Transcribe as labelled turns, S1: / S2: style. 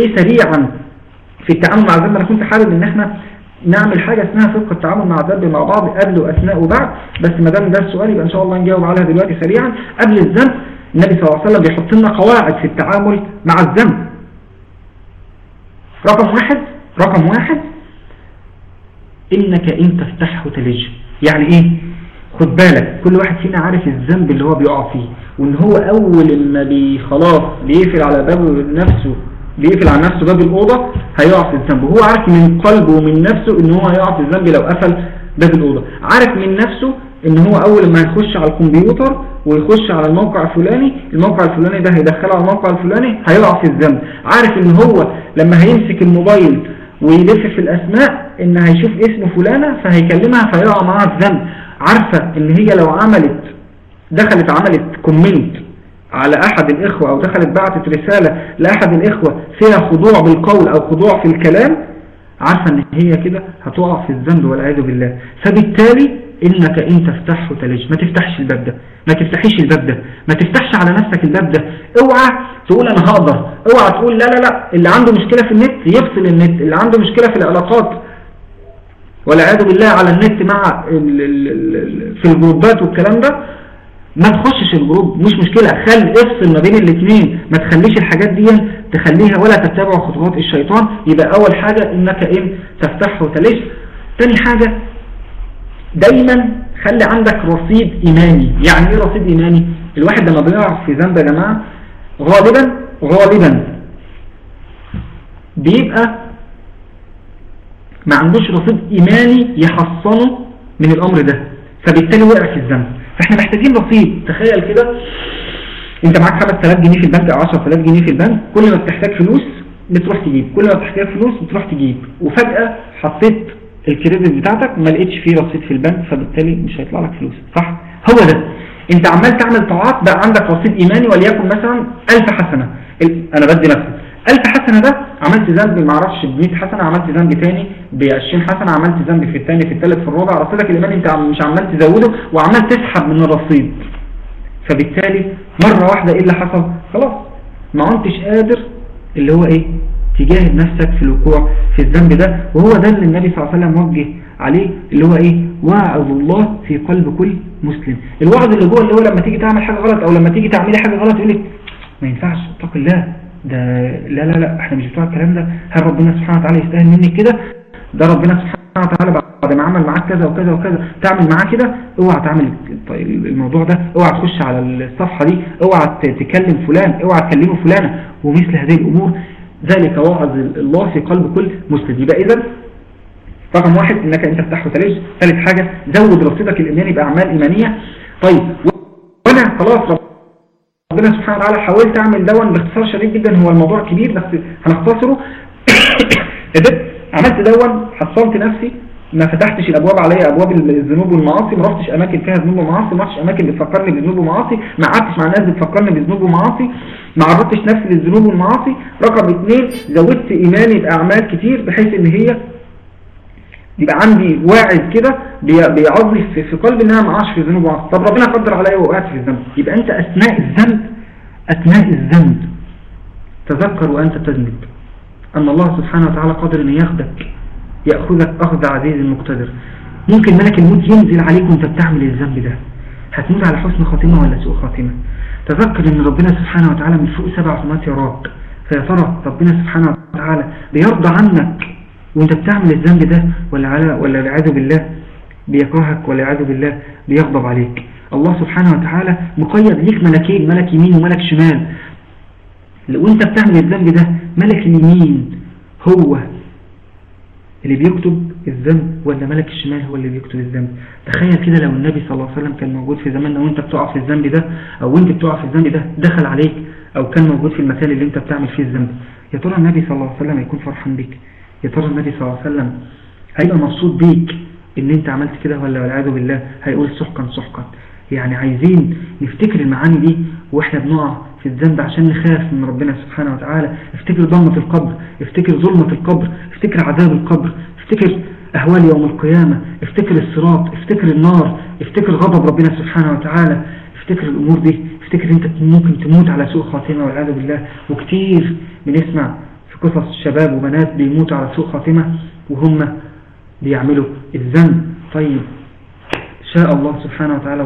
S1: ايه سريعا في التعامل مع الذنب انا كنت حابب ان احنا نعمل حاجة اسمها فقه التعامل مع الذنب مع بعض قبل واثناء وبعد بس ما دام ده السؤال يبقى ان شاء الله نجاوب عليها دلوقتي سريعا قبل الذنب النبي صلى الله عليه وسلم بيحط لنا قواعد في التعامل مع الذنب رقم واحد رقم واحد انك ان تفتحه تلج يعني ايه خد بالك كل واحد فينا عارف الذنب اللي هو بيقع فيه وان هو اول ما بي خلاص بيقفل على باب نفسه بيقفل على نفسه باب الأوضة هيقع في الذنب وهو عارف من قلبه ومن نفسه ان هو هيقع في الذنب لو قفل باب الأوضة عارف من نفسه ان هو اول ما يخش على الكمبيوتر ويخش على الموقع الفلاني الموقع الفلاني ده هيدخله على الموقع الفلاني هيقع في الذنب عارف ان هو لما هيمسك الموبايل ويلف في الاسماء ان هيشوف اسم فلانة فهيكلمها فيقع معاها الذنب عارفة ان هي لو عملت دخلت عملت كومنت على احد الاخوة او دخلت بعتت رسالة لاحد الاخوة فيها خضوع بالقول او خضوع في الكلام عارفة ان هي كده هتقع في الذنب والعياذ بالله فبالتالي انك ان تفتحه تلج ما تفتحش الباب ده ما تفتحيش الباب ده ما تفتحش على نفسك الباب ده اوعى تقول انا هقدر اوعى تقول لا لا لا اللي عنده مشكلة في النت يفصل النت اللي عنده مشكلة في العلاقات والعياذ بالله على النت مع ال ال ال في الجروبات والكلام ده ما تخشش الجروب مش مشكلة خل افصل ما بين الاثنين ما تخليش الحاجات دي تخليها ولا تتبع خطوات الشيطان يبقى اول حاجة انك ان تفتحه وتليش تاني حاجة دايما خلي عندك رصيد ايماني يعني ايه رصيد ايماني الواحد لما بيقع في ذنب يا جماعة غالبا غالبا بيبقى ما عندوش رصيد ايماني يحصنه من الامر ده فبالتالي وقع في الذنب فاحنا محتاجين رصيد تخيل كده انت معاك 5000 جنيه في البنك او 10000 جنيه في البنك كل ما بتحتاج فلوس بتروح تجيب كل ما بتحتاج فلوس بتروح تجيب وفجأة حطيت الكريدت بتاعتك ما لقيتش فيه رصيد في البنك فبالتالي مش هيطلع لك فلوس صح هو ده انت عمال تعمل طاعات بقى عندك رصيد ايماني وليكن مثلا 1000 حسنة انا بدي مثلا 1000 حسنة ده عملت ذنب ما اعرفش ب 100 حسنة عملت ذنب تاني ب 20 حسنة عملت ذنب في الثاني في الثالث في الرابع رصيدك الايماني انت مش عمال تزوده وعمال تسحب من الرصيد فبالتالي مرة واحدة ايه اللي حصل خلاص ما عدتش قادر اللي هو ايه تجاهد نفسك في الوقوع في الذنب ده وهو ده اللي النبي صلى الله عليه وسلم وجه عليه اللي هو ايه وعظ الله في قلب كل مسلم الوعظ اللي جوه اللي هو لما تيجي تعمل حاجة غلط او لما تيجي تعملي حاجة غلط يقول لك ما ينفعش اتق الله ده لا لا لا احنا مش بتوع الكلام ده هل ربنا سبحانه وتعالى يستاهل منك كده ده ربنا سبحانه وتعالى بعد ما عمل معاك كذا وكذا وكذا تعمل معاه كده اوعى تعمل الموضوع ده اوعى تخش على الصفحة دي اوعى تكلم فلان اوعى تكلمه فلانة ومثل هذه الامور ذلك وعظ الله في قلب كل مسلم يبقى اذا رقم واحد انك انت تفتح وتلج ثالث حاجة زود رصيدك الايماني باعمال ايمانية طيب وانا خلاص ربنا سبحانه وتعالى حاولت اعمل دون باختصار شديد جدا هو الموضوع كبير بس هنختصره قدرت عملت دون حصلت نفسي ما فتحتش الابواب عليا ابواب الذنوب والمعاصي ما رحتش اماكن فيها ذنوب ومعاصي ما رحتش اماكن بتفكرني بذنوب ومعاصي ما قعدتش مع ناس بتفكرني بذنوب ومعاصي ما عرضتش نفسي للذنوب والمعاصي رقم اثنين زودت ايماني باعمال كتير بحيث ان هي يبقى عندي واعد كده بيعظ في, في قلبي ان انا ما اعرفش في ذنوب ومعاصي طب ربنا قدر عليا وقعت في الذنب يبقى انت اثناء الذنب اثناء الذنب تذكر وانت تذنب ان الله سبحانه وتعالى قادر ان ياخدك يأخذك أخذ عزيز مقتدر ممكن ملك الموت ينزل عليك وانت بتعمل الذنب ده هتموت على حسن خاتمة ولا سوء خاتمة تذكر ان ربنا سبحانه وتعالى من فوق سبع سمات يراك فيا ترى ربنا سبحانه وتعالى بيرضى عنك وانت بتعمل الذنب ده ولا على ولا العياذ بالله بيكرهك ولا العياذ بالله بيغضب عليك الله سبحانه وتعالى مقيد ليك ملكين ملك يمين وملك شمال لو انت بتعمل الذنب ده ملك اليمين هو اللي بيكتب الذنب ولا ملك الشمال هو اللي بيكتب الذنب تخيل كده لو النبي صلى الله عليه وسلم كان موجود في زماننا وانت بتقع في الذنب ده او انت بتقع في الذنب ده دخل عليك او كان موجود في المكان اللي انت بتعمل فيه الذنب يا ترى النبي صلى الله عليه وسلم هيكون فرحان بيك يا ترى النبي صلى الله عليه وسلم هيبقى مبسوط بيك ان انت عملت كده ولا والعياذ بالله هيقول سحقا سحقا يعني عايزين نفتكر المعاني دي واحنا بنقع في الذنب عشان نخاف من ربنا سبحانه وتعالى افتكر ضمة القبر افتكر ظلمة القبر افتكر عذاب القبر افتكر اهوال يوم القيامة افتكر الصراط افتكر النار افتكر غضب ربنا سبحانه وتعالى افتكر الامور دي افتكر انت ممكن تموت على سوء خاتمة والعياذ بالله وكتير بنسمع في قصص شباب وبنات بيموتوا على سوء خاتمة وهم بيعملوا الذنب طيب شاء الله سبحانه وتعالى